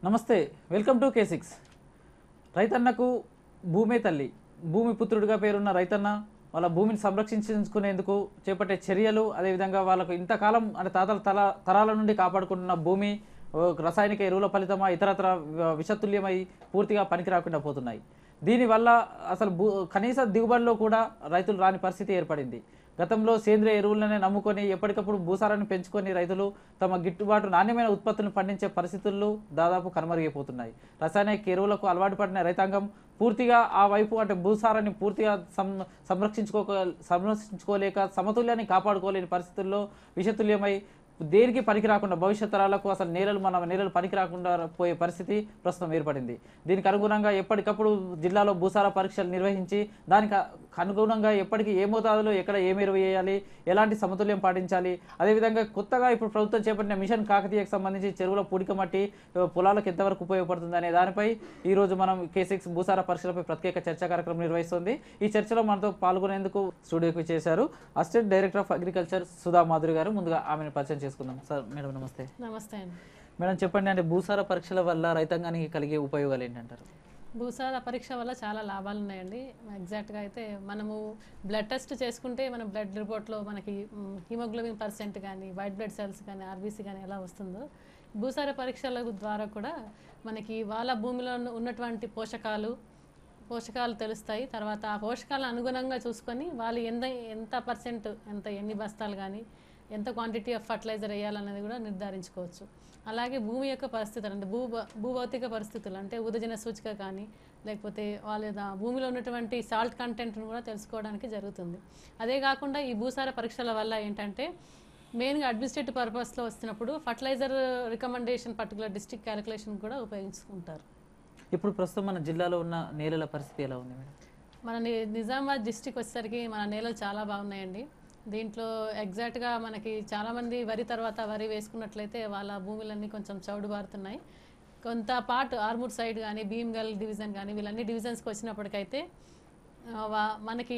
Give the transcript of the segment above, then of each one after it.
నమస్తే welcome to K six రైతన్నకు భూమే తల్లి భూమి పుత్రుడిగా పేరున్న రైతన్న వాళ్ళ భూమిని సంరక్షించుకునేందుకు చేపట్టే చర్యలు అదేవిధంగా వాళ్ళకు ఇంతకాలం అంటే తాతల తల తరాల నుండి కాపాడుకుంటున్న భూమి ఓ రసాయనిక ఎరువుల ఫలితమా ఇతరత్ర వ- విషతుల్యమై పూర్తిగా పనికి రాకుండా పోతున్నాయి దీనివల్ల అసలు భూ కనీస దిగుబడిలో కూడా రైతులు రాని పరిస్థితి ఏర్పడింది గతంలో సేంద్రియ ఎరువులనే నమ్ముకొని ఎప్పటికప్పుడు భూసారాన్ని పెంచుకొని రైతులు తమ గిట్టుబాటు నాణ్యమైన ఉత్పత్తులను పండించే పరిస్థితులు దాదాపు కనుమరుగైపోతున్నాయి రసాయనిక ఎరువులకు అలవాటు పడిన రైతాంగం పూర్తిగా ఆ వైపు అంటే భూసారాన్ని పూర్తిగా సం సంరక్షించుకోక సంరక్షించుకోలేక సమతుల్యాన్ని కాపాడుకోలేని పరిస్థితుల్లో విషతుల్యమై దేనికి పనికి రాకుండా భవిష్యత్ తరాలకు అసలు నేలలు మన నేలలు పనికి రాకుండా పోయే పరిస్థితి ప్రస్తుతం ఏర్పడింది దీనికి అనుగుణంగా ఎప్పటికప్పుడు జిల్లాలో భూసార పరీక్షలు నిర్వహించి దానికి అనుగుణంగా ఎప్పటికీ ఏ మోతాదులో ఎక్కడ ఏం ఎరువు వేయాలి ఎలాంటి సమతుల్యం పాటించాలి అదేవిధంగా కొత్తగా ఇప్పుడు ప్రభుత్వం చేపట్టిన మిషన్ కాకతీయకు సంబంధించి చెరువుల పూడిక మట్టి ఆ, పొలాలకు ఎంతవరకు ఉపయోగపడుతుంది అనే దానిపై ఈ రోజు మనం కేసిక్స్ భూసార పరీక్షలపై ప్రత్యేక చర్చా కార్యక్రమం నిర్వహిస్తుంది ఈ చర్చలో మనతో పాల్గొనేందుకు స్టూడియోకి చేశారు assistant director of agriculture Sudha Madhuri garu ముందుగా ఆమెను పరిచయం చేసుకుందాం సార్ మేడం నమస్తే నమస్తే అండి మేడం చెప్పండి అంటే భూసార పరీక్షల వల్ల రైతాంగానికి కలిగే ఉపయోగాలు ఏంటంటారు భూసార పరీక్ష వల్ల చాలా లాభాలు ఉన్నాయండి ఎగ్జాక్ట్గా అయితే మనము బ్లడ్ టెస్ట్ చేసుకుంటే మన బ్లడ్ రిపోర్ట్లో మనకి హిమోగ్లోబిన్ పర్సెంట్ కానీ వైట్ బ్లడ్ సెల్స్ కానీ ఆర్బీసీ కానీ ఎలా వస్తుందో భూసార పరీక్షల ద్వారా కూడా మనకి వాళ్ళ భూమిలో ఉన్న- ఉన్నటువంటి పోషకాలు పోషకాలు తెలుస్తాయి తర్వాత ఆ పోషకాలను అనుగుణంగా చూసుకొని వాళ్ళు ఎంత ఎంత పర్సెంట్ ఎంత ఎన్ని బస్తాలు కానీ ఎంత క్వాంటిటీ ఆఫ్ ఫర్టిలైజర్ వేయాలనేది కూడా నిర్ధారించుకోవచ్చు అలాగే భూమి యొక్క పరిస్థితులు అంటే భూ భూభౌతిక పరిస్థితులు అంటే ఉదజన సూచిక కానీ లేకపోతే వాళ్ళ దా- భూమిలో ఉన్నటువంటి సాల్ట్ కంటెంట్ను కూడా తెలుసుకోవడానికి జరుగుతుంది అదే కాకుండా ఈ భూసార పరీక్షల వల్ల ఏంటంటే మెయిన్గా అడ్మినిస్ట్రేటివ్ పర్పస్లో వస్తున్నప్పుడు fertilizer recommendation particular district calculation కూడా ఉపయోగించుకుంటారు ఇప్పుడు ప్రస్తుతం మన జిల్లాలో ఉన్న నేలల పరిస్థితి ఎలా ఉంది మేడం మన ని- నిజామాబాద్ డిస్టిక్ వచ్చేసరికి మన నేలలు చాలా బాగున్నాయండి దీంట్లో ఎగ్జాక్ట్గా మనకి చాలామంది వరి తర్వాత వరి వేసుకున్నట్లయితే వాళ్ళ భూములన్నీ కొంచెం చౌడుబారుతున్నాయి కొంత పార్ట్ ఆర్మూర్ సైడ్ కానీ భీమ్గల్ డివిజన్ కానీ వీళ్ళన్ని డివిజన్స్కి వచ్చినప్పటికైతే ఆ, వా- మనకి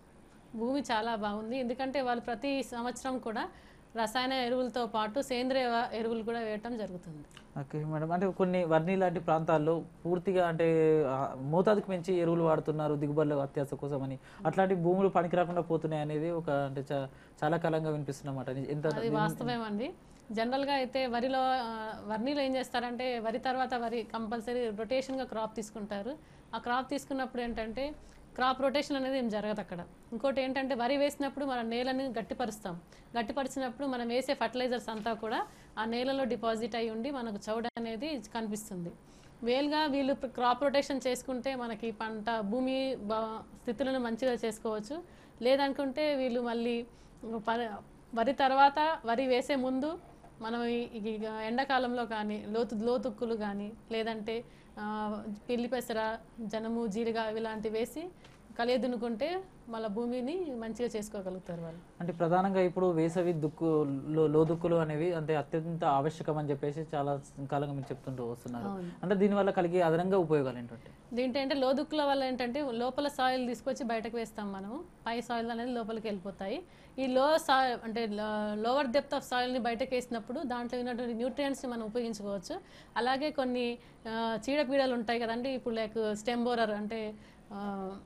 భూమి చాలా బాగుంది ఎందుకంటే వాళ్ళు ప్రతి సంవత్సరం కూడా రసాయన ఎరువులతో పాటు సేంద్రియ ఎరువులు కూడా వేయటం జరుగుతుంది ఓకే మేడం అంటే కొన్ని వర్ణి లాంటి ప్రాంతాల్లో పూర్తిగా అంటే ఆ, మోతాదుకు మించి ఎరువులు వాడుతున్నారు దిగుబడుల అత్యాస కోసమని అట్లాంటి భూములు పనికి రాకుండా పోతున్నాయి అనేది ఒక అంటే చా- చాలా కాలంగా వినిపిస్తున్నమాట ఎంత అది వాస్తవమేమండి జనరల్గా అయితే వరిలో ఆ, వర్నీలో ఏం చేస్తారంటే వరి తర్వాత వరి కంపల్సరీ రొటేషన్గా క్రాప్ తీసుకుంటారు ఆ క్రాప్ తీసుకున్నప్పుడు ఏంటంటే క్రాప్ రొటేషన్ అనేది ఏం జరగదు అక్కడ ఇంకోటి ఏంటంటే వరి వేసినప్పుడు మన నేలని గట్టిపరుస్తాం గట్టిపరిచినప్పుడు మనం వేసే ఫర్టిలైజర్స్ అంతా కూడా ఆ నేలలో డిపాజిట్ అయి ఉండి మనకు చౌడ అనేది కనిపిస్తుంది వేలుగా వీళ్ళు క్రాప్ రొటేషన్ చేసుకుంటే మనకి పంట భూమి బా స్థితులను మంచిగా చేసుకోవచ్చు లేదనుకుంటే వీళ్ళు మళ్ళీ ప- వరి తర్వాత వరి వేసే ముందు మనం ఈ- ఈ ఎండాకాలంలో కానీ లోతు లోతుక్కులు కానీ లేదంటే ఆ, పిల్లి పెసర జనము జీలిగా ఇలాంటివి వేసి కలియదునుకుంటే మళ్ళీ భూమిని మంచిగా చేసుకోగలుగుతారు వాళ్ళు అంటే ప్రధానంగా ఇప్పుడు వేసవి దుక్కు లో- లోదుక్కులు అనేవి అంటే అత్యంత ఆవశ్యకం అని చెప్పేసి చాలా కాలంగా మీరు చెప్తుంటూ వస్తున్నారు అవును. అంటే దీనివల్ల కలిగే అదనంగా ఉపయోగాలు ఏంటంటే దీంట్లో ఏంటంటే లోదుక్కుల వల్ల ఏంటంటే లోపల సాయిల్ తీసుకొచ్చి బయటకు వేస్తాం మనము పై సాయిల్ అనేది లోపలికి వెళ్ళిపోతాయి ఈ లో సాయిల్ అంటే లోవర్ డెప్త్ ఆఫ్ సాయిల్ని బయటకు వేసినప్పుడు దాంట్లో ఉన్నటువంటి న్యూట్రియంట్స్ని మనం ఉపయోగించుకోవచ్చు అలాగే కొన్ని ఆ, చీడపీడలు ఉంటాయి కదండి ఇప్పుడు లైక్ స్టెంబోరర్ అంటే ఆ,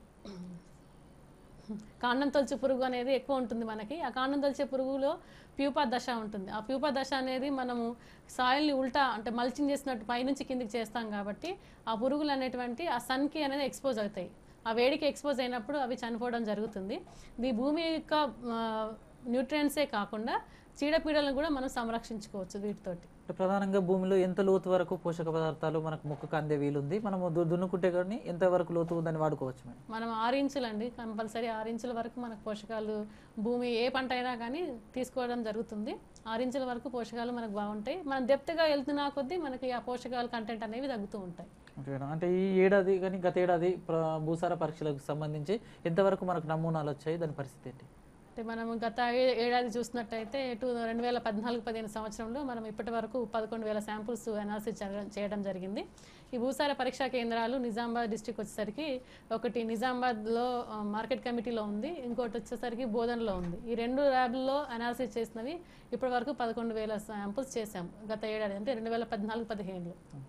కాండం తొలిచే పురుగు అనేది ఎక్కువ ఉంటుంది మనకి ఆ కాండం తొలిచే పురుగులో ప్యూపా దశ ఉంటుంది ఆ ప్యూపా దశ అనేది మనము సాయిల్ని ఉల్టా అంటే మల్చింగ్ చేసినట్టు పైనుంచి కిందికి చేస్తాం కాబట్టి ఆ పురుగులు అనేటువంటి ఆ సన్కి అనేది ఎక్స్పోజ్ అవుతాయి ఆ వేడికి ఎక్స్పోజ్ అయినప్పుడు అవి చనిపోవడం జరుగుతుంది ఈ భూమి యొక్క న్యూట్రియంట్సే కాకుండా చీడపీడలను కూడా మనం సంరక్షించుకోవచ్చు వీటితోటి అంటే ప్రధానంగా భూమిలో ఎంత లోతు వరకు పోషక పదార్థాలు మనకు మొక్కకు అందే వీలుంది మనము దు- దున్నుకుంటే కానీ ఎంత వరకు లోతు ఉందని వాడుకోవచ్చు మేడం మనం ఆరు ఇంచులు అండి కంపల్సరీ ఆరు ఇంచుల వరకు మనకు పోషకాలు భూమి ఏ పంట అయినా కానీ తీసుకోవడం జరుగుతుంది ఆరు ఇంచుల వరకు పోషకాలు మనకు బాగుంటాయి మనం డెప్త్గా వెళ్తున్నా కొద్దీ మనకి ఆ పోషకాల కంటెంట్ అనేవి తగ్గుతూ ఉంటాయి ఓకే మేడం. అంటే ఈ ఏడాది కానీ గత ఏడాది ప్ర- భూసార పరీక్షలకు సంబంధించి ఎంతవరకు మనకు నమూనాలు వచ్చాయి దాని పరిస్థితి ఏంటి అంటే మనం గత ఏ- ఏడాది చూసినట్టయితే టూ రెండు వేల పద్నాలుగు పదిహేను సంవత్సరంలో మనం ఇప్పటి వరకు పదకొండు వేల శాంపుల్స్ అనాలిసిస్ జరగ- చేయడం జరిగింది ఈ భూసార పరీక్షా కేంద్రాలు నిజామాబాద్ డిస్టిక్ వచ్చేసరికి ఒకటి నిజామాబాద్లో ఆ, మార్కెట్ కమిటీలో ఉంది ఇంకోటి వచ్చేసరికి బోధనలో ఉంది ఈ రెండు ల్యాబ్ల్లో అనాలిసిస్ చేసినవి ఇప్పటి వరకు పదకొండు వేల శాంపుల్స్ చేశాం గత ఏడాది అంటే రెండు వేల పద్నాలుగు పదిహేనులో ఓకే.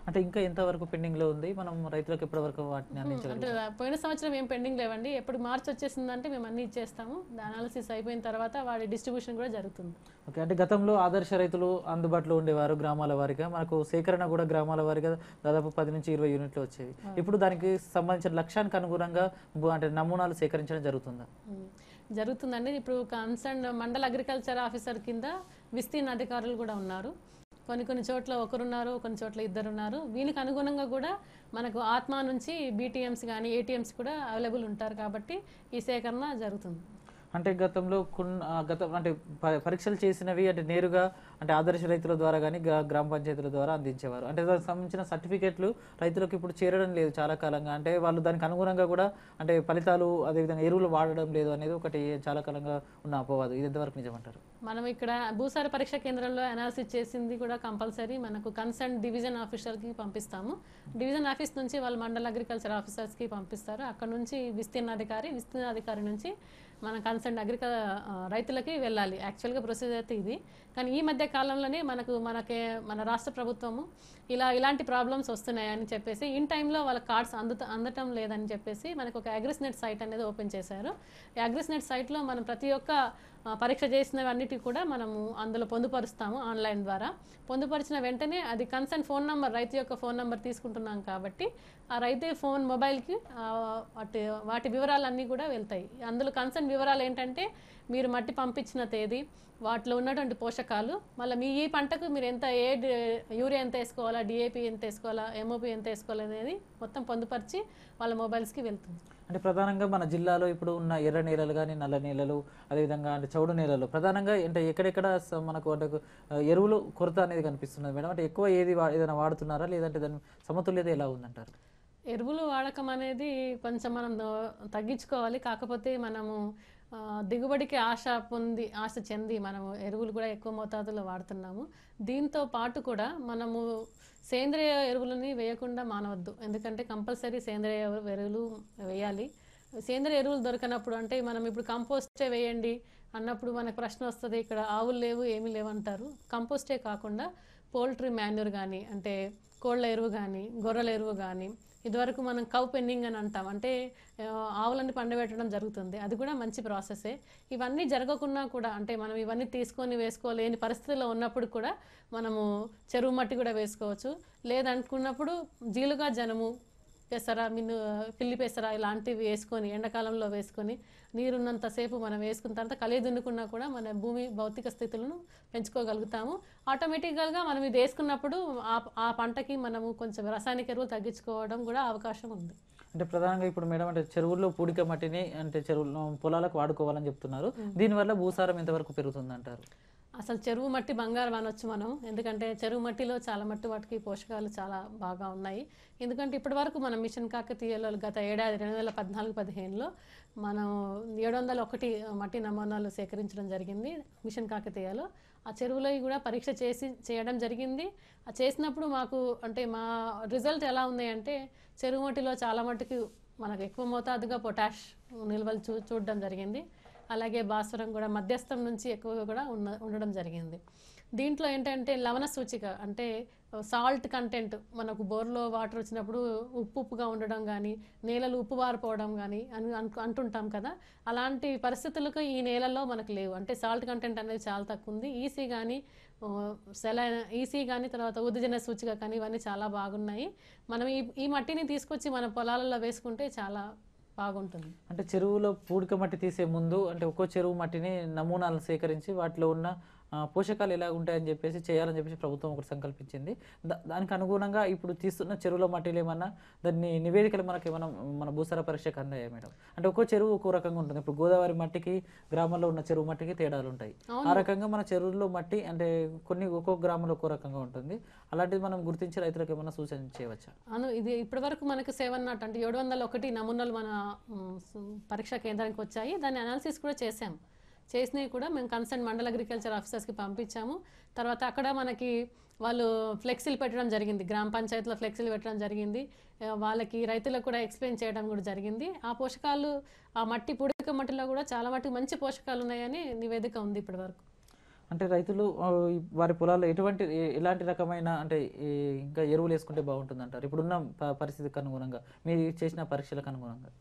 అంటే ఇంకా ఎంతవరకు పెండింగ్లో ఉంది మనం రైతులకు ఎప్పటివరకు వాటిని అంటే అందించగలుగుతాం పోయిన సంవత్సరం ఏం పెండింగ్ లేవండి ఎప్పుడు మార్చి వచ్చేసిందంటే మేము అన్ని ఇచ్చేస్తాము అనాలిసిస్ అయిపోయిన తర్వాత వాడి డిస్ట్రిబ్యూషన్ కూడా జరుగుతుంది ఓకే అంటే గతంలో ఆదర్శ రైతులు అందుబాటులో ఉండేవారు గ్రామాల వారిగా మనకు సేకరణ కూడా గ్రామాల వారిగా దాదాపు పది నుంచి ఇరవై యూనిట్లు వచ్చేవి ఇప్పుడు దానికి సంబంధించిన లక్ష్యానికి అనుగుణంగా బు- అంటే నమూనాలు సేకరించడం జరుగుతుందా ఉమ్. జరుగుతుందండి ఇప్పుడు కన్సర్న్ మండల అగ్రికల్చర్ ఆఫీసర్ కింద విస్తీర్ణ అధికారులు కూడా ఉన్నారు కొన్ని కొన్ని చోట్ల ఒకరున్నారు కొన్ని చోట్ల ఇద్దరు ఉన్నారు వీనికి అనుగుణంగా కూడా మనకు ఆత్మ నుంచి బీటీఎంస్ కానీ ఏటీఎంస్ కూడా అవైలబుల్ ఉంటారు కాబట్టి ఈ సేకరణ జరుగుతుంది అంటే గతంలో కొన్ని ఆ, గతం అంటే ప- పరీక్షలు చేసినవి అంటే నేరుగా అంటే ఆదర్శ రైతుల ద్వారా కానీ గ్రామ పంచాయతీల ద్వారా అందించేవారు అంటే దానికి సంబంధించిన సర్టిఫికేట్లు రైతులకు ఇప్పుడు చేరడం లేదు చాలా కాలంగా అంటే వాళ్ళు దానికి అనుగుణంగా కూడా అంటే ఫలితాలు అదేవిధంగా ఎరువులు వాడడం లేదు అనేది ఒకటి చాలా కాలంగా ఉన్న అపవాదు ఇది ఎంతవరకు నిజమంటారు మనం ఇక్కడ భూసార పరీక్ష కేంద్రంలో అనాలిసిస్ చేసింది కూడా కంపల్సరీ మనకు కన్సర్న్ డివిజన్ ఆఫీసర్కి పంపిస్తాము డివిజన్ ఆఫీస్ నుంచి వాళ్ళు మండల అగ్రికల్చర్ ఆఫీసర్స్కి పంపిస్తారు అక్కడ నుంచి విస్తీర్ణ అధికారి విస్తీర్ణ అధికారి నుంచి మన కన్సర్న్ అగ్రిక ఆ, రైతులకి వెళ్ళాలి యాక్చువల్గా ప్రొసీజర్ అయితే ఇది కానీ ఈ మధ్య కాలంలోనే మనకు మనకే మన రాష్ట్ర ప్రభుత్వము ఇలా ఇలాంటి ప్రాబ్లమ్స్ వస్తున్నాయని చెప్పేసి ఇన్ టైంలో వాళ్ళ కార్డ్స్ అందుత అందటం లేదని చెప్పేసి మనకు ఒక అగ్రిస్నెట్ సైట్ అనేది ఓపెన్ చేశారు ఈ అగ్రిస్నెట్ సైట్లో మనం ప్రతి ఒక్క ఆ, పరీక్ష చేసినవన్నిటి కూడా మనము అందులో పొందుపరుస్తాము ఆన్లైన్ ద్వారా పొందుపరిచిన వెంటనే అది కన్సర్న్ ఫోన్ నంబర్ రైతు యొక్క ఫోన్ నంబర్ తీసుకుంటున్నాం కాబట్టి ఆ రైతు ఫోన్ మొబైల్కి ఆ, వాటి వాటి వివరాలన్నీ కూడా వెళ్తాయి అందులో కన్సర్న్ వివరాలు ఏంటంటే మీరు మట్టి పంపించిన తేదీ వాటిలో ఉన్నటువంటి పోషకాలు మళ్ళీ మీ ఈ పంటకు మీరు ఎంత ఏ డి- యూరియా ఎంత వేసుకోవాలా డిఏపి ఎంత వేసుకోవాలా ఎంఓపి ఎంత వేసుకోవాలి అనేది మొత్తం పొందుపరిచి వాళ్ళ మొబైల్స్కి వెళ్తుంది అంటే ప్రధానంగా మన జిల్లాలో ఇప్పుడు ఉన్న ఎర్ర నేలలు కానీ నల్ల నేలలు అదేవిధంగా అంటే చౌడు నేలలు ప్రధానంగా అంటే ఎక్కడెక్కడ స- మనకు అంటే ఆ, ఎరువులు కొరత అనేది కనిపిస్తున్నది మేడం అంటే ఎక్కువ ఏది వా- ఏదైనా వాడుతున్నారా లేదంటే దాని సమతుల్యత ఎలా ఉందంటారు ఎరువులు వాడకం అనేది కొంచెం మనం దో- తగ్గించుకోవాలి కాకపోతే మనము ఆ, దిగుబడికి ఆశ పొంది ఆశ చెంది మనము ఎరువులు కూడా ఎక్కువ మోతాదులో వాడుతున్నాము దీంతో పాటు కూడా మనము సేంద్రియ ఎరువులని వేయకుండా మానవద్దు ఎందుకంటే కంపల్సరీ సేంద్రియ ఎరు- ఎరువులు వేయాలి సేంద్రియ ఎరువులు దొరకనప్పుడు అంటే మనం ఇప్పుడు కంపోస్టే వేయండి అన్నప్పుడు మనకు ప్రశ్న వస్తుంది ఇక్కడ ఆవులు లేవు ఏమీ లేవు అంటారు కంపోస్టే కాకుండా పోల్ట్రీ మాన్యూర్ కానీ అంటే కోళ్ళ ఎరువు కానీ గొర్రెల ఎరువు కానీ ఇదివరకు మనం కౌ పెండింగ్ అని అంటాం అంటే ఆ, ఆవులని పండబెట్టడం జరుగుతుంది అది కూడా మంచి ప్రాసెసే ఇవన్నీ జరగకున్నా కూడా అంటే మనం ఇవన్నీ తీసుకొని వేసుకోలేని పరిస్థితిలో ఉన్నప్పుడు కూడా మనము చెరువు మట్టి కూడా వేసుకోవచ్చు లేదనుకున్నప్పుడు జీలుగా జనము పెసర మిన్ను పిల్లి పెసర ఇలాంటివి వేసుకొని ఎండాకాలంలో వేసుకొని నీరున్నంతసేపు మనం వేసుకున్న తర్వాత కలిగి దున్నుకున్నా కూడా మన భూమి భౌతిక స్థితులను పెంచుకోగలుగుతాము ఆటోమేటిక్గా మనం ఇది వేసుకున్నప్పుడు ఆ ఆ పంటకి మనము కొంచెం రసాయనిక ఎరువులు తగ్గించుకోవడం కూడా అవకాశం ఉంది అంటే ప్రధానంగా ఇప్పుడు మేడం అంటే చెరువుల్లో పూడిక మట్టిని అంటే చెరువుల్లో పొలాలకు వాడుకోవాలని చెప్తున్నారు దీనివల్ల భూసారం ఎంతవరకు పెరుగుతుంది అంటారు అసలు చెరువు మట్టి బంగారం అనొచ్చు మనం ఎందుకంటే చెరువు మట్టిలో చాలా మట్టి వాటికి పోషకాలు చాలా బాగా ఉన్నాయి ఎందుకంటే ఇప్పటి వరకు మనం మిషన్ కాకతీయలో గత ఏడాది రెండు వేల పద్నాలుగు పదిహేనులో మనం ఏడు వందల ఒకటి మట్టి నమూనాలు సేకరించడం జరిగింది మిషన్ కాకతీయలో ఆ చెరువులో కూడా పరీక్ష చేసి చేయడం జరిగింది ఆ చేసినప్పుడు మాకు అంటే మా రిజల్ట్ ఎలా ఉంది అంటే చెరువు మట్టిలో చాలా మట్టుకు మనకు ఎక్కువ మోతాదుగా పొటాష్ నిల్వలు చూ చూడడం జరిగింది అలాగే భాస్వరం కూడా మధ్యస్థం నుంచి ఎక్కువగా కూడా ఉన్న ఉండడం జరిగింది దీంట్లో ఏంటంటే లవణ సూచిక అంటే సాల్ట్ కంటెంట్ మనకు బోర్లో వాటర్ వచ్చినప్పుడు ఉప్పు ఉప్పుగా ఉండడం కానీ నేలలు ఉప్పు వారిపోవడం కానీ అని అను- అంటుంటాం కదా అలాంటి పరిస్థితులకు ఈ నేలల్లో మనకు లేవు అంటే సాల్ట్ కంటెంట్ అనేది చాలా తక్కువ ఉంది ఈసీ కానీ సెలైన్ ఈసీ కానీ తర్వాత ఉద్దజన సూచిక కానీ ఇవన్నీ చాలా బాగున్నాయి మనం ఈ ఈ మట్టిని తీసుకొచ్చి మన పొలాలలో వేసుకుంటే చాలా బాగుంటుంది అంటే చెరువులో పూడిక మట్టి తీసే ముందు అంటే ఒక్కో చెరువు మట్టిని నమూనాలను సేకరించి వాటిలో ఉన్న ఆ, పోషకాలు ఎలా ఉంటాయని చెప్పేసి చేయాలని చెప్పేసి ప్రభుత్వం ఒకటి సంకల్పించింది దా- దానికి అనుగుణంగా ఇప్పుడు తీస్తున్న చెరువుల మట్టిలో ఏమన్నా దాన్ని నివేదికలు మనకి ఏమన్నా మన భూసార పరీక్షకు అందాయా మేడం అంటే ఒక్కో చెరువు ఒక్కో రకంగా ఉంటుంది ఇప్పుడు గోదావరి మట్టికి గ్రామంలో ఉన్న చెరువు మట్టికి తేడాలు ఉంటాయి ఆ రకంగా మన చెరువుల్లో మట్టి అంటే కొన్ని ఒక్కో గ్రామంలో ఒక్కో రకంగా ఉంటుంది అలాంటిది మనం గుర్తించి రైతులకు ఏమన్నా సూచన చేయవచ్చా అను ఇది ఇప్పటివరకు మనకు సెవెన్ నాట్ అంటే ఏడు వందల ఒకటి నమూనాలు మన మ్, స్- పరీక్షా కేంద్రానికి వచ్చాయి దాన్ని అనాలిసిస్ కూడా చేసాం చేసినవి కూడా మేము కన్సర్న్ మండల అగ్రికల్చర్ ఆఫీసర్స్కి పంపించాము తర్వాత అక్కడ మనకి వాళ్ళు ఫ్లెక్సీలు పెట్టడం జరిగింది గ్రామ పంచాయతీలో ఫ్లెక్సీలు పెట్టడం జరిగింది ఆ, వాళ్ళకి రైతులకు కూడా ఎక్స్ప్లెయిన్ చేయడం కూడా జరిగింది ఆ పోషకాలు ఆ మట్టి పుడిక మట్టిలో కూడా చాలా మట్టుకు మంచి పోషకాలు ఉన్నాయని నివేదిక ఉంది ఇప్పటి వరకు అంటే రైతులు ఆ, ఈ వారి పొలాల్లో ఎటువంటి ఏ- ఎలాంటి రకమైన అంటే ఈ ఇంకా ఎరువులు వేసుకుంటే బాగుంటుంది అంటారు ఇప్పుడున్న ప- పరిస్థితికి అనుగుణంగా మీరు చేసిన పరీక్షలకు అనుగుణంగా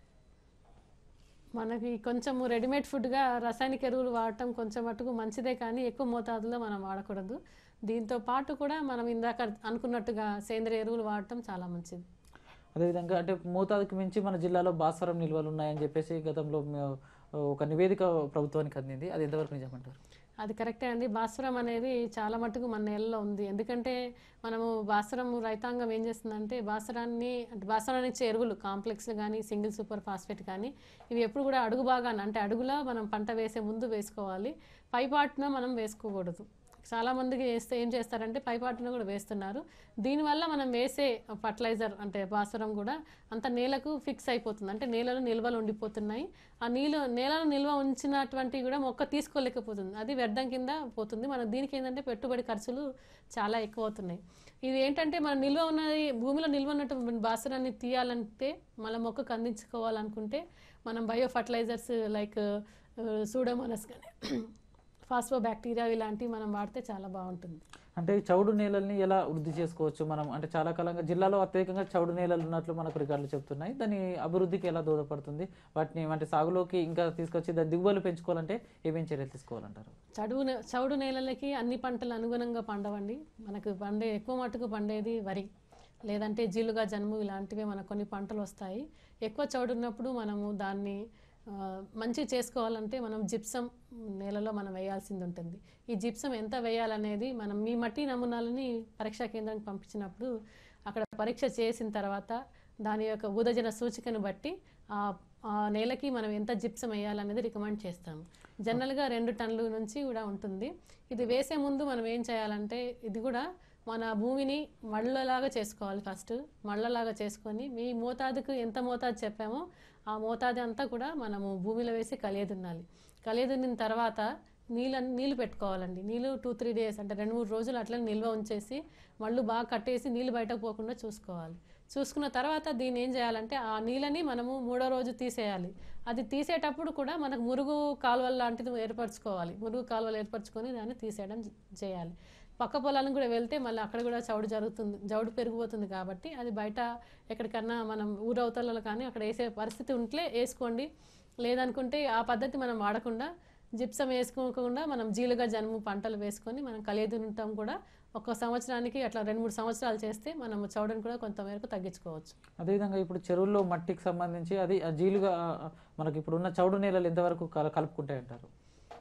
మనకి కొంచెము రెడీమేడ్ ఫుడ్గా రసాయనిక ఎరువులు వాడటం కొంచెం మటుకు మంచిదే కానీ ఎక్కువ మోతాదులో మనం వాడకూడదు దీంతో పాటు కూడా మనం ఇందాక అనుకున్నట్టుగా సేంద్రియ ఎరువులు వాడటం చాలా మంచిది అదేవిధంగా అంటే మోతాదుకు మించి మన జిల్లాలో భాస్వరం నిల్వలు ఉన్నాయని చెప్పేసి గతంలో మే- ఒక నివేదిక ప్రభుత్వానికి అందింది అది ఎంతవరకు నిజమంటారు అది కరెక్టే అండి భాస్వరం అనేది చాలా మటుకు మన నేలలో ఉంది ఎందుకంటే మనము భాస్వరం రైతాంగం ఏం చేస్తుందంటే భాస్వరాన్ని అంటే భాస్వరాన్ని ఇచ్చే ఎరువులు కాంప్లెక్స్ కానీ సింగిల్ సూపర్ ఫాస్ఫేట్ కానీ ఇవి ఎప్పుడు కూడా అడుగు భాగాన అంటే అడుగులో మనం పంట వేసే ముందు వేసుకోవాలి పైపాటున మనం వేసుకోకూడదు చాలా మందికి వేస్తే ఏం చేస్తారంటే పైపాటున కూడా వేస్తున్నారు దీనివల్ల మనం వేసే ఫర్టిలైజర్ అంటే భాస్వరం కూడా అంత నేలకు ఫిక్స్ అయిపోతుంది అంటే నేలలో నిల్వలు ఉండిపోతున్నాయి ఆ నీళ్ళు నేలలో నిల్వ ఉంచినటువంటివి కూడా మొక్క తీసుకోలేకపోతుంది అది వ్యర్థం కింద పోతుంది మన దీనికి ఏంటంటే పెట్టుబడి ఖర్చులు చాలా ఎక్కువ అవుతున్నాయి ఇది ఏంటంటే మన నిల్వ ఉన్నది భూమిలో నిల్వ ఉన్నటువంటి భాస్వరాన్ని తీయాలంటే మన మొక్కకు అందించుకోవాలనుకుంటే మనం బయో ఫర్టిలైజర్స్ లైక్ సూడోమోనస్ కానీ ఫాస్ఫో బ్యాక్టీరియా ఇలాంటివి మనం వాడితే చాలా బాగుంటుంది అంటే ఈ చౌడు నేలల్ని ఎలా వృద్ధి చేసుకోవచ్చు మనం అంటే చాలా కాలంగా జిల్లాలో అత్యధికంగా చౌడు నేలలు ఉన్నట్లు మనకు రికార్డులు చెప్తున్నాయి దాని అభివృద్ధికి ఎలా దోహదపడుతుంది వాటిని అంటే సాగులోకి ఇంకా తీసుకొచ్చి దాని దిగుబడులు పెంచుకోవాలంటే ఏమేం చర్యలు తీసుకోవాలంటారు చడువు నే- చౌడు నేలలకి అన్ని పంటలు అనుగుణంగా పండవండి మనకు పండే ఎక్కువ మటుకు పండేది వరి లేదంటే జీలుగా జనుము ఇలాంటివి మనకు కొన్ని పంటలు వస్తాయి ఎక్కువ చౌడు ఉన్నప్పుడు మనము దాన్ని ఆ, మంచి చేసుకోవాలంటే మనం జిప్సం నేలలో మనం వేయాల్సింది ఉంటుంది ఈ జిప్సం ఎంత వేయాలనేది మనం మీ మట్టి నమూనాలని పరీక్షా కేంద్రానికి పంపించినప్పుడు అక్కడ పరీక్ష చేసిన తర్వాత దాని యొక్క ఉదజన సూచికను బట్టి ఆ ఆ నేలకి మనం ఎంత జిప్సం వేయాలనేది రికమెండ్ చేస్తాము జనరల్గా రెండు టన్నుల నుంచి కూడా ఉంటుంది ఇది వేసే ముందు మనం ఏం చేయాలంటే ఇది కూడా మన భూమిని మళ్ళలాగా చేసుకోవాలి ఫస్ట్ మళ్ళలాగా చేసుకొని మీ మోతాదుకు ఎంత మోతాదు చెప్పామో ఆ మోతాదు అంతా కూడా మనము భూమిలో వేసి కలియదున్నాలి కలియదున్నిన తర్వాత నీళ్ళ నీళ్ళు పెట్టుకోవాలండి నీళ్ళు టూ త్రీ డేస్ అంటే రెండు మూడు రోజులు అట్లనే నిల్వ ఉంచేసి మళ్ళు బాగా కట్టేసి నీళ్ళు బయటకు పోకుండా చూసుకోవాలి చూసుకున్న తర్వాత దీన్ని ఏం చేయాలంటే ఆ నీళ్ళని మనము మూడో రోజు తీసేయాలి అది తీసేటప్పుడు కూడా మనకు మురుగు కాలువలు లాంటిది ఏర్పరచుకోవాలి మురుగు కాలువలు ఏర్పరచుకొని దాన్ని తీసేయడం చే- చేయాలి పక్క పొలాలకు కూడా వెళ్తే మళ్ళీ అక్కడ కూడా చౌడు జరుగుతుంది చౌడు పెరిగిపోతుంది కాబట్టి అది బయట ఎక్కడికన్నా మనం ఊరవతలలో కానీ అక్కడ వేసే పరిస్థితి ఉంటే వేసుకోండి లేదనుకుంటే ఆ పద్ధతి మనం వాడకుండా జిప్సం వేసుకోకుండా మనం జీలుగా జనుము పంటలు వేసుకొని మనం కలియదునటం కూడా ఒక సంవత్సరానికి అట్లా రెండు మూడు సంవత్సరాలు చేస్తే మనం చౌడని కూడా కొంతమేరకు తగ్గించుకోవచ్చు అదేవిధంగా ఇప్పుడు చెరువుల్లో మట్టికి సంబంధించి అది ఆ జీలుగా ఆ, మనకి ఇప్పుడున్న చౌడు నేలలు ఎంతవరకు కల- కలుపుకుంటాయి అంటారు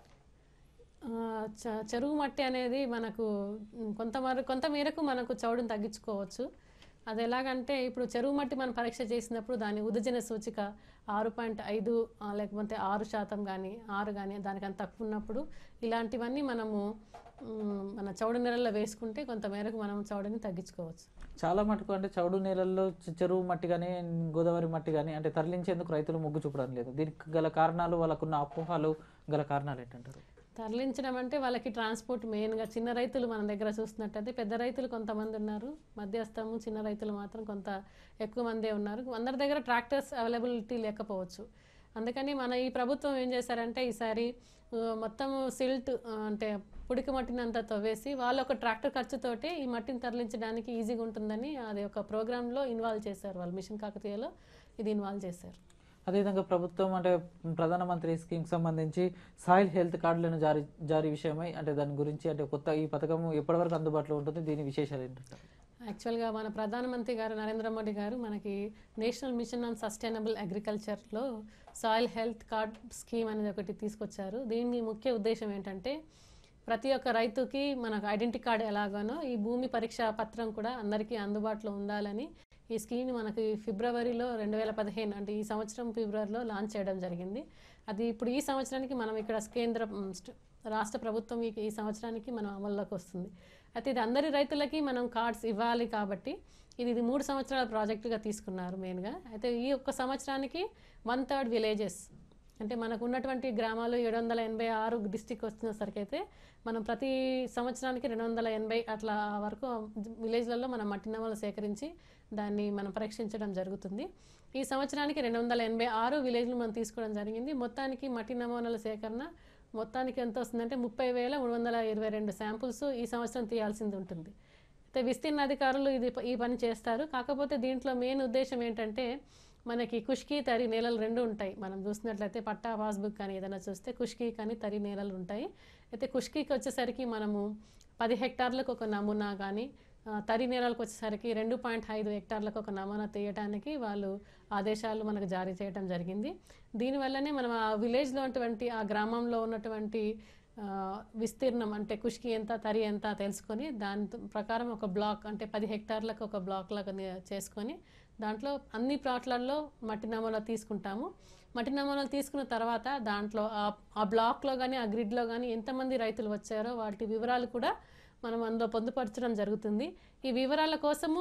ఆ, చ- చెరువు మట్టి అనేది మనకు ఉమ్, కొంత మర కొంత మేరకు మనకు చౌడును తగ్గించుకోవచ్చు అది ఎలాగంటే ఇప్పుడు చెరువు మట్టి మనం పరీక్ష చేసినప్పుడు దాని ఉదజన సూచిక ఆరు పాయింట్ ఐదు ఆ, లేకపోతే ఆరు శాతం కానీ ఆరు కానీ దానికన్నా తక్కువ ఉన్నప్పుడు ఇలాంటివన్నీ మనము ఉమ్, మన చౌడు నెలల్లో వేసుకుంటే కొంత మేరకు మనం చౌడుని తగ్గించుకోవచ్చు చాలా మటుకు అంటే చౌడు నేలల్లో చె- చెరువు మట్టి కానీ గోదావరి మట్టి కానీ అంటే తరలించేందుకు రైతులు మొగ్గు చూపడం లేదు దీనికి గల కారణాలు వాళ్ళకున్న అపోహలు గల కారణాలు ఏంటంటారు తరలించడం అంటే వాళ్ళకి ట్రాన్స్పోర్ట్ మెయిన్గా చిన్న రైతులు మన దగ్గర చూస్తున్నట్టయితే పెద్ద రైతులు కొంతమంది ఉన్నారు మధ్యస్థము చిన్న రైతులు మాత్రం కొంత ఎక్కువ మందే ఉన్నారు అందరి దగ్గర ట్రాక్టర్స్ అవైలబిలిటీ లేకపోవచ్చు అందుకని మన ఈ ప్రభుత్వం ఏం చేశారంటే ఈసారి ఆ, మొత్తం సిల్ట్ ఆ, అంటే పుడికి మట్టిని అంతా తవ్వేసి వాళ్ళు ఒక ట్రాక్టర్ ఖర్చుతోటి ఈ మట్టిని తరలించడానికి ఈజీగా ఉంటుందని అది ఒక ప్రోగ్రాంలో ఇన్వాల్వ్ చేశారు వాళ్ళు మిషన్ కాకతీయలో ఇది ఇన్వాల్వ్ చేశారు అదేవిధంగా ప్రభుత్వం అంటే ప్రధానమంత్రి స్కీమ్కి సంబంధించి సాయిల్ హెల్త్ కార్డులను జారీ జారీ విషయమై అంటే దాని గురించి అంటే కొత్త ఈ పథకం ఎప్పటివరకు అందుబాటులో ఉంటుంది దీని విశేషాలు ఏంటంటారు యాక్చువల్గా మన ప్రధానమంత్రి గారు నరేంద్ర మోడీ గారు మనకి నేషనల్ మిషన్ ఆన్ సస్టైనబుల్ అగ్రికల్చర్లో సాయిల్ హెల్త్ కార్డ్ స్కీమ్ అనేది ఒకటి తీసుకొచ్చారు దీని ముఖ్య ఉద్దేశం ఏంటంటే ప్రతి ఒక్క రైతుకి మనకు ఐడెంటిటీ కార్డు ఎలాగానో ఈ భూమి పరీక్ష పత్రం కూడా అందరికీ అందుబాటులో ఉండాలని ఈ స్కీమ్ మనకి ఫిబ్రవరిలో రెండు వేల పదిహేను అంటే ఈ సంవత్సరం ఫిబ్రవరిలో లాంచ్ చేయడం జరిగింది అది ఇప్పుడు ఈ సంవత్సరానికి మనం ఇక్కడ కేంద్ర మ్, స్ట- రాష్ట్ర ప్రభుత్వం ఈ ఈ సంవత్సరానికి మనం అమల్లోకి వస్తుంది అయితే ఇది అందరి రైతులకి మనం కార్డ్స్ ఇవ్వాలి కాబట్టి ఇది ఇది మూడు సంవత్సరాల ప్రాజెక్టుగా తీసుకున్నారు మెయిన్గా అయితే ఈ ఒక్క సంవత్సరానికి వన్ థర్డ్ విలేజెస్ అంటే మనకు ఉన్నటువంటి గ్రామాలు ఏడు వందల ఎనభై ఆరు డిస్టిక్ వచ్చినసరికి అయితే మనం ప్రతి సంవత్సరానికి రెండు వందల ఎనభై అట్లా వరకు విలేజ్లలో మనం మట్టి నమూనాలు సేకరించి దాన్ని మనం పరీక్షించడం జరుగుతుంది ఈ సంవత్సరానికి రెండు వందల ఎనభై ఆరు విలేజ్లు మనం తీసుకోవడం జరిగింది మొత్తానికి మట్టి నమూనాల సేకరణ మొత్తానికి ఎంత వస్తుందంటే ముప్పై వేల మూడు వందల ఇరవై రెండు శాంపుల్స్ ఈ సంవత్సరం తీయాల్సింది ఉంటుంది అయితే విస్తీర్ణ అధికారులు ఇది ఈ పని చేస్తారు కాకపోతే దీంట్లో మెయిన్ ఉద్దేశం ఏంటంటే మనకి కుష్కి తరి నేలలు రెండు ఉంటాయి మనం చూసినట్లయితే పట్టా పాస్బుక్ కానీ ఏదైనా చూస్తే కుష్కి కానీ తరి నేలలు ఉంటాయి అయితే కుష్కీకి వచ్చేసరికి మనము పది హెక్టార్లకు ఒక నమూనా కానీ ఆ, తరి నేలలకు వచ్చేసరికి రెండు పాయింట్ ఐదు హెక్టార్లకు ఒక నమూనా తీయడానికి వాళ్ళు ఆదేశాలు మనకు జారీ చేయడం జరిగింది దీనివల్లనే మనం ఆ విలేజ్లో ఉన్నటువంటి ఆ గ్రామంలో ఉన్నటువంటి ఆ, విస్తీర్ణం అంటే కుష్కి ఎంత తరి ఎంత తెలుసుకొని దాని ప్రకారం ఒక బ్లాక్ అంటే పది హెక్టార్లకు ఒక బ్లాక్ లాగా ని- చేసుకొని దాంట్లో అన్ని ప్లాట్లలో మట్టి నమూనా తీసుకుంటాము మట్టి నమూనాలు తీసుకున్న తర్వాత దాంట్లో ఆ- ఆ బ్లాక్లో కానీ ఆ గ్రిడ్లో కానీ ఎంతమంది రైతులు వచ్చారో వాటి వివరాలు కూడా మనం అందులో పొందుపరచడం జరుగుతుంది ఈ వివరాల కోసము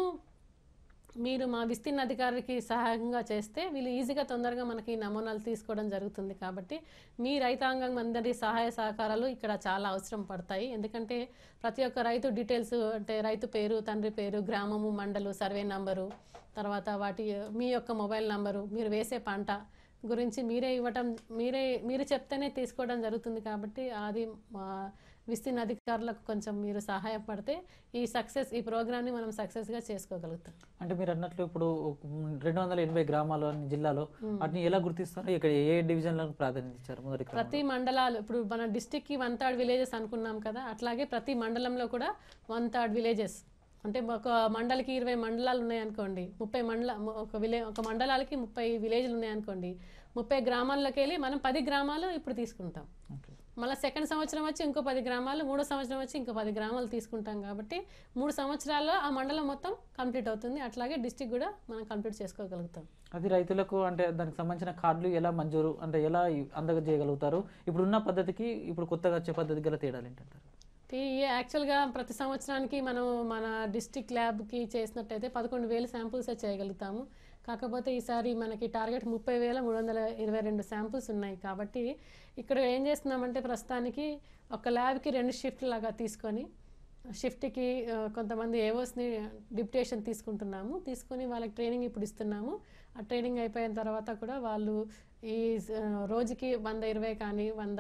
మీరు మా విస్తీర్ణ అధికారికి సహాయంగా చేస్తే వీళ్ళు ఈజీగా తొందరగా మనకి నమూనాలు తీసుకోవడం జరుగుతుంది కాబట్టి మీ రైతాంగం అందరి సహాయ సహకారాలు ఇక్కడ చాలా అవసరం పడతాయి ఎందుకంటే ప్రతి ఒక్క రైతు డీటెయిల్స్ అంటే రైతు పేరు తండ్రి పేరు గ్రామము మండలు సర్వే నంబరు తర్వాత వాటి మీ యొక్క మొబైల్ నంబరు మీరు వేసే పంట గురించి మీరే ఇవ్వటం మీరే మీరు చెప్తేనే తీసుకోవడం జరుగుతుంది కాబట్టి అది మా విస్తీర్ణ అధికారులకు కొంచెం మీరు సహాయపడితే ఈ సక్సెస్ ఈ ప్రోగ్రామ్ని మనం సక్సెస్గా చేసుకోగలుగుతాం అంటే మీరు అన్నట్లు ఇప్పుడు రెండు వందల ఎనభై గ్రామాలు అన్ని జిల్లాలో వాటిని ఎలా గుర్తిస్తారు ఇక్కడ ఏ డివిజన్లకు ప్రాధాన్యత ఇచ్చారు మొదటి క్రమంలో? ప్రతి మండలాలు ఇప్పుడు మన డిస్టిక్కి వన్ థర్డ్ విలేజెస్ అనుకున్నాం కదా అట్లాగే ప్రతి మండలంలో కూడా వన్ థర్డ్ విలేజెస్ అంటే ఒక మండలికి ఇరవై మండలాలు ఉన్నాయనుకోండి ముప్పై మండల ఒక విలే ఒక మండలాలకి ముప్పై విలేజ్లు ఉన్నాయనుకోండి ముప్పై గ్రామాల్లోకి వెళ్ళి మనం పది గ్రామాలు ఇప్పుడు తీసుకుంటాం ఓకే. మళ్ళీ సెకండ్ సంవత్సరం వచ్చి ఇంకో పది గ్రామాలు మూడో సంవత్సరం వచ్చి ఇంకో పది గ్రామాలు తీసుకుంటాం కాబట్టి మూడు సంవత్సరాల్లో ఆ మండలం మొత్తం కంప్లీట్ అవుతుంది అట్లాగే డిస్టిక్ కూడా మనం కంప్లీట్ చేసుకోగలుగుతాం అది రైతులకు అంటే దానికి సంబంధించిన కార్డులు ఎలా మంజూరు అంటే ఎలా అందజేయగలుగుతారు ఇప్పుడున్న పద్ధతికి ఇప్పుడు కొత్తగా వచ్చే పద్ధతికి గల తేడాలు ఏంటంటారు ఈ యాక్చువల్గా ప్రతి సంవత్సరానికి మనం మన డిస్టిక్ ల్యాబ్కి చేసినట్టయితే పదకొండు వేలు శాంపుల్సే చేయగలుగుతాము కాకపోతే ఈసారి మనకి టార్గెట్ ముప్పై వేల మూడు వందల ఇరవై రెండు శాంపుల్స్ ఉన్నాయి కాబట్టి ఇక్కడ ఏం చేస్తున్నామంటే ప్రస్తుతానికి ఒక ల్యాబ్కి రెండు షిఫ్ట్ లాగా తీసుకొని షిఫ్ట్కి ఆ, కొంతమంది ఏవోస్ని డిప్యుటేషన్ తీసుకుంటున్నాము తీసుకొని వాళ్ళకి ట్రైనింగ్ ఇప్పుడు ఇస్తున్నాము ఆ ట్రైనింగ్ అయిపోయిన తర్వాత కూడా వాళ్ళు ఈ ఆ, రోజుకి వంద ఇరవై కానీ వంద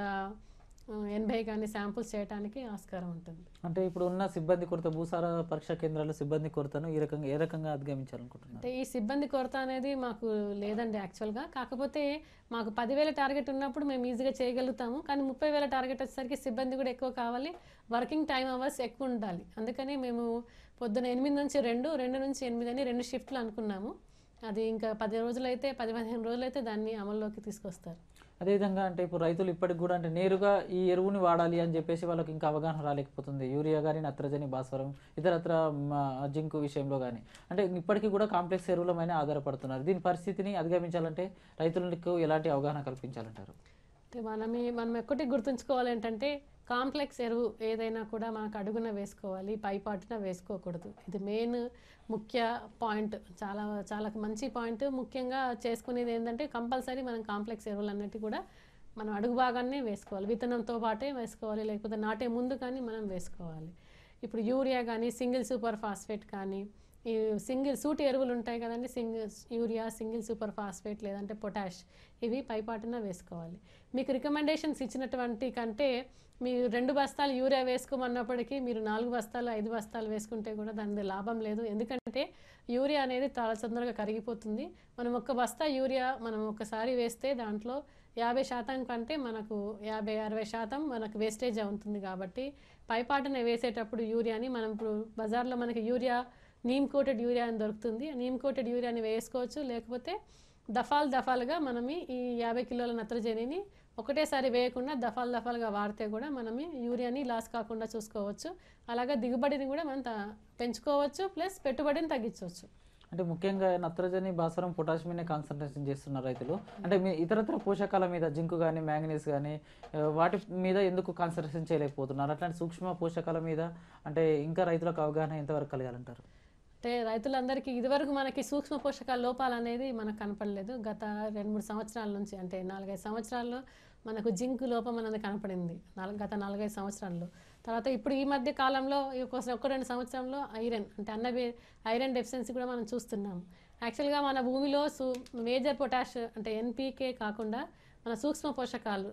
ఆ, ఎనభై కానీ శాంపుల్స్ చేయడానికి ఆస్కారం ఉంటుంది అంటే ఇప్పుడు ఉన్న సిబ్బంది కొరత భూసార పరీక్షా కేంద్రాల సిబ్బంది కొరతను ఈ రకంగా ఏ రకంగా అధిగమించాలనుకుంటున్నారు అంటే ఈ సిబ్బంది కొరత అనేది మాకు లేదండి యాక్చువల్గా కాకపోతే మాకు పదివేల టార్గెట్ ఉన్నప్పుడు మేము ఈజీగా చేయగలుగుతాము కానీ ముప్పై వేల టార్గెట్ వచ్చేసరికి సిబ్బంది కూడా ఎక్కువ కావాలి వర్కింగ్ టైం అవర్స్ ఎక్కువ ఉండాలి అందుకని మేము పొద్దున ఎనిమిది నుంచి రెండు రెండు నుంచి ఎనిమిది అని రెండు షిఫ్ట్లు అనుకున్నాము అది ఇంకా పది రోజులు అయితే పది పదిహేను రోజులు అయితే దాన్ని అమల్లోకి తీసుకొస్తారు అదేవిధంగా అంటే ఇప్పుడు రైతులు ఇప్పటికి కూడా అంటే నేరుగా ఈ ఎరువుని వాడాలి అని చెప్పేసి వాళ్ళకి ఇంకా అవగాహన రాలేకపోతుంది యూరియా కానీ నత్రజని భాస్వరం ఇతరత్ర మ, జింకు విషయంలో కానీ అంటే ఇప్పటికీ కూడా కాంప్లెక్స్ ఎరువులమైన ఆధారపడుతున్నారు దీని పరిస్థితిని అధిగమించాలంటే రైతులకు ఎలాంటి అవగాహన కల్పించాలంటారు అంటే మనమే మనం ఎక్కటి గుర్తుంచుకోవాలి ఏంటంటే కాంప్లెక్స్ ఎరువు ఏదైనా కూడా మనకు అడుగున వేసుకోవాలి పైపాటున వేసుకోకూడదు ఇది మెయిన్ ముఖ్య పాయింట్ చాలా చాలా మంచి పాయింట్ ముఖ్యంగా చేసుకునేది ఏంటంటే కంపల్సరీ మనం కాంప్లెక్స్ ఎరువులు అన్నిటి కూడా మనం అడుగు భాగాన్నే వేసుకోవాలి విత్తనంతో పాటే వేసుకోవాలి లేకపోతే నాటే ముందు కానీ మనం వేసుకోవాలి ఇప్పుడు యూరియా కానీ సింగిల్ సూపర్ ఫాస్ఫేట్ కానీ ఈ సింగిల్ సూటి ఎరువులు ఉంటాయి కదండి single urea single super phosphate లేదంటే పొటాష్ ఇవి పైపాటున వేసుకోవాలి మీకు రికమెండేషన్స్ ఇచ్చినటువంటి కంటే మీరు రెండు బస్తాలు యూరియా వేసుకోమన్నప్పటికీ మీరు నాలుగు బస్తాలు ఐదు బస్తాలు వేసుకుంటే కూడా దాని లాభం లేదు ఎందుకంటే యూరియా అనేది చాలా తొందరగా కరిగిపోతుంది మనం ఒక్క బస్తా యూరియా మనం ఒకసారి వేస్తే దాంట్లో యాభై శాతం కంటే మనకు యాభై అరవై శాతం మనకు వేస్టేజ్ అవుతుంది కాబట్టి పైపాటున వేసేటప్పుడు యూరియాని మనం ఇప్పుడు బజార్లో మనకి యూరియా నీమ్ కోటెడ్ యూరియా అని దొరుకుతుంది ఆ నీమ్ కోటెడ్ యూరియాని వేసుకోవచ్చు లేకపోతే దఫాలు దఫాలుగా మనం ఈ యాభై కిలోల నత్రజనిని ఒకటేసారి వేయకుండా దఫాలు దఫాలుగా వాడితే కూడా మనం ఈ యూరియాని లాస్ కాకుండా చూసుకోవచ్చు అలాగే దిగుబడిని కూడా మనం త- పెంచుకోవచ్చు ప్లస్ పెట్టుబడిని తగ్గించవచ్చు అంటే ముఖ్యంగా నత్రజని భాస్వరం పొటాషియం మీద కాన్సన్ట్రేషన్ చేస్తున్నారు రైతులు అంటే మీ ఇతరత్ర పోషకాల మీద జింకు కానీ మ్యాంగనీస్ కానీ ఆ, వాటి మీద ఎందుకు కాన్సన్ట్రేషన్ చేయలేకపోతున్నారు అట్లాంటి సూక్ష్మ పోషకాల మీద అంటే ఇంకా రైతులకు అవగాహన ఎంతవరకు కలగాలంటారు అంటే రైతులందరికీ ఇదివరకు మనకి సూక్ష్మ పోషకాల లోపాలు అనేది మనకు కనపడలేదు గత రెండు మూడు సంవత్సరాల నుంచి అంటే నాలుగైదు సంవత్సరాల్లో మనకు జింక్ లోపం అనేది కనపడింది నాలుగు గత నాలుగైదు సంవత్సరాల్లో తర్వాత ఇప్పుడు ఈ మధ్య కాలంలో ఈ ఒక ఒక రెండు సంవత్సరంలో ఐరన్ అంటే అన్న ఐరన్ డెఫిషియన్సీ కూడా మనం చూస్తున్నాం యాక్చువల్గా మన భూమిలో సు మేజర్ పొటాష్ అంటే ఎన్పీకే కాకుండా మన సూక్ష్మ పోషకాలు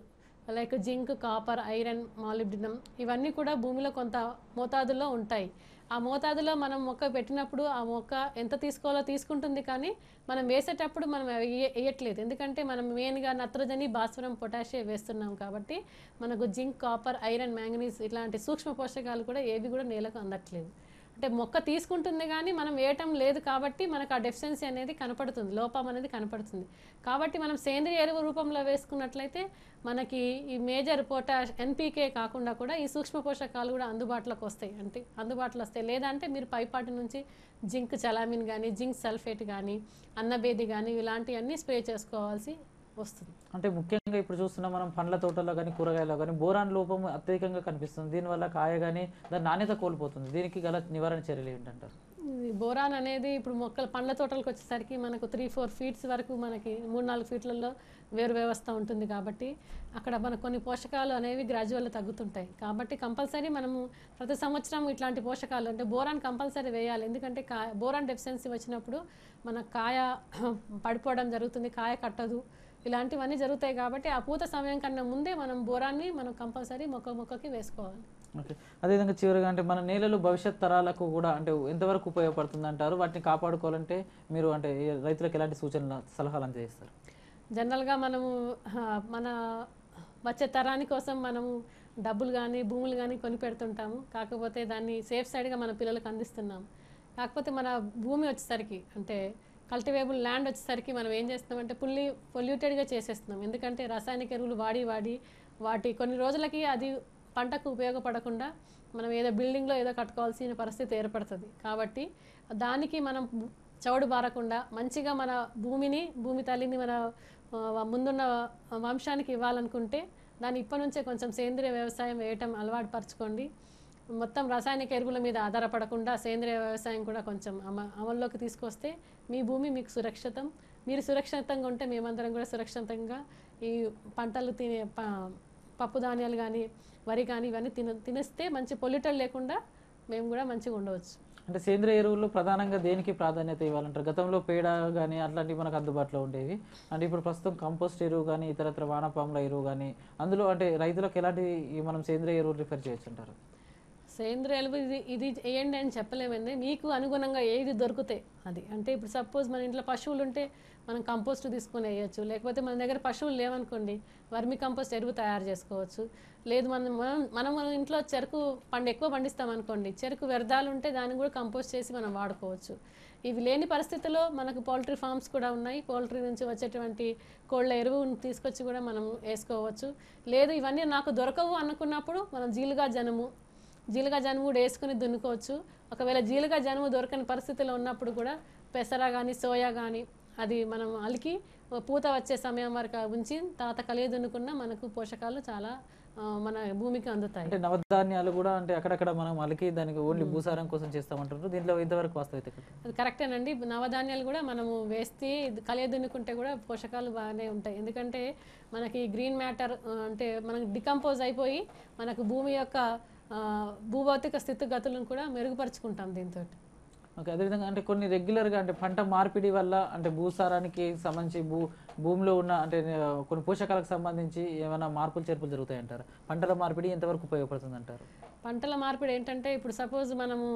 like zinc copper iron molybdenum ఇవన్నీ కూడా భూమిలో కొంత మోతాదులో ఉంటాయి ఆ మోతాదులో మనం మొక్క పెట్టినప్పుడు ఆ మొక్క ఎంత తీసుకోవాలో తీసుకుంటుంది కానీ మనం వేసేటప్పుడు మనం అవి వేయ- వేయట్లేదు ఎందుకంటే మనం మెయిన్గా నత్రజని భాస్వరం పొటాషియం వేస్తున్నాం కాబట్టి మనకు జింక్ కాపర్ ఐరన్ మ్యాంగనీస్ ఇట్లాంటి సూక్ష్మ పోషకాలు కూడా ఏవి కూడా నేలకు అందట్లేదు అంటే మొక్క తీసుకుంటుంది కానీ మనం వేయటం లేదు కాబట్టి మనకు ఆ డెఫిషియన్సీ అనేది కనపడుతుంది లోపం అనేది కనపడుతుంది కాబట్టి మనం సేంద్రియ ఎరువు రూపంలో వేసుకున్నట్లయితే మనకి ఈ మేజర్ పొటాష్ ఎన్పీకే కాకుండా కూడా ఈ సూక్ష్మ పోషకాలు కూడా అందుబాటులోకి వస్తాయి అంటే అందుబాటులో వస్తాయి లేదంటే మీరు పైపాటి నుంచి జింక్ చలామిన్ కానీ జింక్ సల్ఫేట్ కానీ అన్నబేది కానీ ఇలాంటివన్నీ స్ప్రే చేసుకోవాల్సి వస్తుంది అంటే ముఖ్యంగా ఇప్పుడు చూస్తున్నాం మనం పండ్ల తోటల్లో కానీ కూరగాయల్లో కానీ బోరాన్ లోపం అత్యధికంగా కనిపిస్తుంది దీనివల్ల కాయ కానీ దాని నాణ్యత కోల్పోతుంది దీనికి గల నివారణ చర్యలు ఏంటంటారు ఈ బోరాన్ అనేది ఇప్పుడు మొక్కలు పండ్ల తోటలకు వచ్చేసరికి మనకు త్రీ ఫోర్ ఫీట్స్ వరకు మనకి మూడు నాలుగు ఫీట్లలో వేరు వ్యవస్థ ఉంటుంది కాబట్టి అక్కడ మనకు కొన్ని పోషకాలు అనేవి గ్రాడ్యువల్గా తగ్గుతుంటాయి కాబట్టి కంపల్సరీ మనము ప్రతి సంవత్సరం ఇట్లాంటి పోషకాలు అంటే బోరాన్ కంపల్సరీ వేయాలి ఎందుకంటే కా బోరాన్ డెఫిషియన్సీ వచ్చినప్పుడు మన కాయ పడిపోవడం జరుగుతుంది కాయ కట్టదు ఇలాంటివన్నీ జరుగుతాయి కాబట్టి ఆ పూత సమయం కన్నా ముందే మనం బోరాన్ని మనం కంపల్సరీ మొక్క మొక్కకి వేసుకోవాలి ఓకే అదేవిధంగా చివరిగా అంటే మన నేలలు భవిష్యత్ తరాలకు కూడా అంటే ఎంతవరకు ఉపయోగపడుతుంది అంటారు వాటిని కాపాడుకోవాలంటే మీరు అంటే ఏ- రైతులకు ఎలాంటి సూచనలు సలహాలు అందజేస్తారు జనరల్గా మనము ఆ, మన వచ్చే తరాని కోసం మనము డబ్బులు కానీ భూములు కానీ కొని పెడుతుంటాము కాకపోతే దాన్ని సేఫ్ సైడ్గా మన పిల్లలకు అందిస్తున్నాం కాకపోతే మన భూమి వచ్చేసరికి అంటే కల్టివేబుల్ ల్యాండ్ వచ్చేసరికి మనం ఏం చేస్తున్నామంటే పుల్లి పొల్యూటెడ్గా చేసేస్తున్నాం ఎందుకంటే రాసాయనిక ఎరువులు వాడి వాడి వాటి కొన్ని రోజులకి అది పంటకు ఉపయోగపడకుండా మనం ఏదో బిల్డింగ్లో ఏదో కట్టుకోవాల్సిన పరిస్థితి ఏర్పడుతుంది కాబట్టి దానికి మనం చౌడు బారకుండా మంచిగా మన భూమిని భూమి తల్లిని మన ఆ, ముందున్న వంశానికి ఇవ్వాలనుకుంటే దాన్ని ఇప్పటి నుంచే కొంచెం సేంద్రియ వ్యవసాయం వేయటం అలవాటు పరచుకోండి మొత్తం రాసాయనిక ఎరువుల మీద ఆధారపడకుండా సేంద్రియ వ్యవసాయం కూడా కొంచెం అమ అమల్లోకి తీసుకొస్తే మీ భూమి మీకు సురక్షితం మీరు సురక్షితంగా ఉంటే మేమందరం కూడా సురక్షితంగా ఈ పంటలు తినే ప- పప్పు ధాన్యాలు కానీ వరి కానీ ఇవన్నీ తిన తినేస్తే మంచి పొల్యూటర్ లేకుండా మేము కూడా మంచిగా ఉండవచ్చు అంటే సేంద్రియ ఎరువులు ప్రధానంగా దేనికి ప్రాధాన్యత ఇవ్వాలంటారు గతంలో పేడ కానీ అట్లాంటివి మనకు అందుబాటులో ఉండేవి అంటే ఇప్పుడు ప్రస్తుతం కంపోస్ట్ ఎరువు కానీ ఇతరత్ర వానపాముల ఎరువు కానీ అందులో అంటే రైతులకు ఎలాంటి ఈ మనం సేంద్రియ ఎరువులు రిఫర్ చేయొచ్చు అంటారు సేంద్రియ ఎరువు ఇది ఇది వేయండి అని చెప్పలేమండి మీకు అనుగుణంగా ఏది దొరికితే అది అంటే ఇప్పుడు సపోజ్ మన ఇంట్లో పశువులు ఉంటే మనం కంపోస్ట్ తీసుకొని వేయచ్చు లేకపోతే మన దగ్గర పశువులు లేవనుకోండి వర్మి కంపోస్ట్ ఎరువు తయారు చేసుకోవచ్చు లేదు మనం మనం మనం మన ఇంట్లో చెరుకు పండు ఎక్కువ పండిస్తాం అనుకోండి చెరుకు వ్యర్థాలు ఉంటే దాన్ని కూడా కంపోస్ట్ చేసి మనం వాడుకోవచ్చు ఇవి లేని పరిస్థితుల్లో మనకు పౌల్ట్రీ ఫార్మ్స్ కూడా ఉన్నాయి పౌల్ట్రీ నుంచి వచ్చేటువంటి కోళ్ళ ఎరువును తీసుకొచ్చి కూడా మనం వేసుకోవచ్చు లేదు ఇవన్నీ నాకు దొరకవు అనుకున్నప్పుడు మనం జీలుగా జనము జీలుగా జనుము కూడా వేసుకుని దున్నుకోవచ్చు ఒకవేళ జీలుగా జనుము దొరకని పరిస్థితిలో ఉన్నప్పుడు కూడా పెసర కానీ సోయా కానీ అది మనం అలికి పూత వచ్చే సమయం వరకు ఉంచి తర్వాత కలిగి దున్నుకున్న మనకు పోషకాలు చాలా ఆ, మన భూమికి అందుతాయి అంటే నవధాన్యాలు కూడా అంటే అక్కడక్కడ మనం అలికి దానికి ఓన్లీ భూసారం కోసం చేస్తామంటారు దీంట్లో ఇంతవరకు వాస్తవిత అది కరెక్టేనండి నవధాన్యాలు కూడా మనము వేస్తే కలియ దున్నుకుంటే కూడా పోషకాలు బాగానే ఉంటాయి ఎందుకంటే మనకి గ్రీన్ మ్యాటర్ అంటే మనకి డికంపోజ్ అయిపోయి మనకు భూమి యొక్క ఆ, భూభౌతిక స్థితిగతులను కూడా మెరుగుపరుచుకుంటాం దీంతో ఓకే అదేవిధంగా అంటే కొన్ని రెగ్యులర్గా అంటే పంట మార్పిడి వల్ల అంటే భూసారానికి సంబంధించి భూ భూమిలో ఉన్న అంటే ఆ, కొన్ని పోషకాలకు సంబంధించి ఏమైనా మార్పులు చేర్పులు జరుగుతాయంటారు పంటల మార్పిడి ఎంతవరకు ఉపయోగపడుతుంది అంటారు పంటల మార్పిడి ఏంటంటే ఇప్పుడు సపోజ్ మనము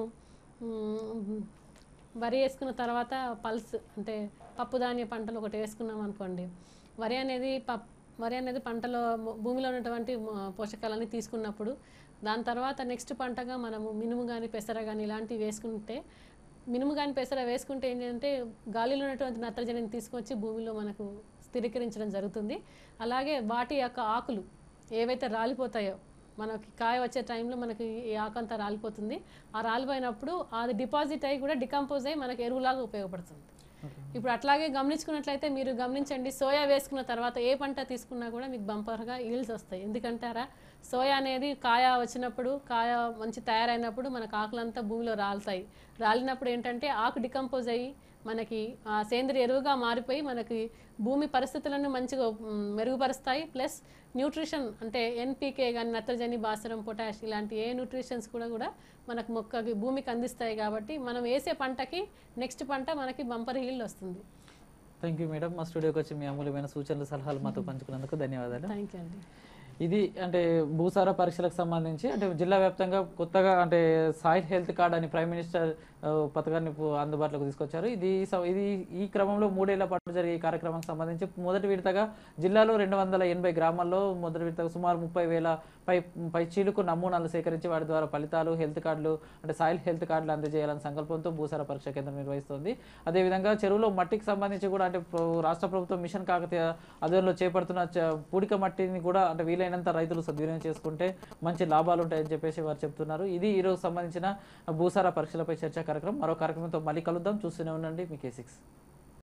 మ్, వరి వేసుకున్న తర్వాత పల్స్ అంటే పప్పు ధాన్య పంటలు ఒకటి వేసుకున్నాం అనుకోండి వరి అనేది పప్ వరి అనేది పంటలో ము- భూమిలో ఉన్నటువంటి మ- పోషకాలన్నీ తీసుకున్నప్పుడు దాని తర్వాత నెక్స్ట్ పంటగా మనము మినుము కానీ పెసర కానీ ఇలాంటివి వేసుకుంటే మినుము కానీ పెసర వేసుకుంటే ఏంటంటే గాలిలో ఉన్నటువంటి నత్రజనిని తీసుకొచ్చి భూమిలో మనకు స్థిరీకరించడం జరుగుతుంది అలాగే వాటి యొక్క ఆకులు ఏవైతే రాలిపోతాయో మనకి కాయ వచ్చే టైంలో మనకి ఈ ఆకంతా రాలిపోతుంది ఆ రాలిపోయినప్పుడు అది డిపాజిట్ అయ్యి కూడా డికంపోజ్ అయ్యి మనకి ఎరువులాగా ఉపయోగపడుతుంది ఇప్పుడు అట్లాగే గమనించుకున్నట్లయితే మీరు గమనించండి సోయా వేసుకున్న తర్వాత ఏ పంట తీసుకున్నా కూడా మీకు బంపర్గా ఈల్స్ వస్తాయి ఎందుకంటారా సోయా అనేది కాయ వచ్చినప్పుడు కాయ మంచి తయారైనప్పుడు మనకు ఆకులంతా భూమిలో రాలుతాయి రాలినప్పుడు ఏంటంటే ఆకు డికంపోజ్ అయ్యి మనకి ఆ సేంద్రియ ఎరువుగా మారిపోయి మనకి భూమి పరిస్థితులను మంచిగా మ్, మెరుగుపరుస్తాయి ప్లస్ న్యూట్రిషన్ అంటే ఎన్పీకే కానీ నత్రజని భాస్వరం పొటాష్ ఇలాంటి ఏ న్యూట్రిషన్స్ కూడా కూడా మనకు మొక్కకి భూమికి అందిస్తాయి కాబట్టి మనం వేసే పంటకి నెక్స్ట్ పంట మనకి బంపర్ హీల్డ్ వస్తుంది థ్యాంక్ యూ మేడం మా స్టూడియోకి వచ్చి మీ అమూల్యమైన సూచనలు సలహాలు మాతో పంచుకున్నందుకు ధన్యవాదాలు థ్యాంక్ యూ అండి ఇది అంటే భూసార పరీక్షలకు సంబంధించి అంటే జిల్లా వ్యాప్తంగా కొత్తగా అంటే సాయిల్ హెల్త్ కార్డ్ అని ప్రైమ్ మినిస్టర్ ఆ, పథకాన్ని పు- అందుబాటులోకి తీసుకొచ్చారు ఇది స- ఇది ఈ క్రమంలో మూడేళ్ల పాటు జరిగే ఈ కార్యక్రమానికి సంబంధించి మొదటి విడతగా జిల్లాలో రెండు వందల ఎనభై గ్రామాల్లో మొదటి విడతగా సుమారు ముప్పై వేల పై పై చీలుకు నమూనాలు సేకరించి వాటి ద్వారా ఫలితాలు హెల్త్ కార్డులు అంటే సాయిల్ హెల్త్ కార్డులు అందజేయాలని సంకల్పంతో భూసార పరీక్ష కేంద్రం నిర్వహిస్తోంది అదేవిధంగా చెరువులో మట్టికి సంబంధించి కూడా అంటే ప్ర- రాష్ట్ర ప్రభుత్వం మిషన్ కాకతీయ ఆధ్వర్యంలో చేపడుతున్న చ- పూడిక మట్టిని కూడా అంటే వీలైనంత రైతులు సద్వినియోగం చేసుకుంటే మంచి లాభాలు ఉంటాయని చెప్పేసి వారు చెప్తున్నారు ఇది ఈరోజు సంబంధించిన భూసార పరీక్షలపై చర్చా కార్యక్రమం మరో కార్యక్రమంతో మళ్ళీ కలుద్దాం చూస్తూనే ఉండండి మీ కే సిక్స్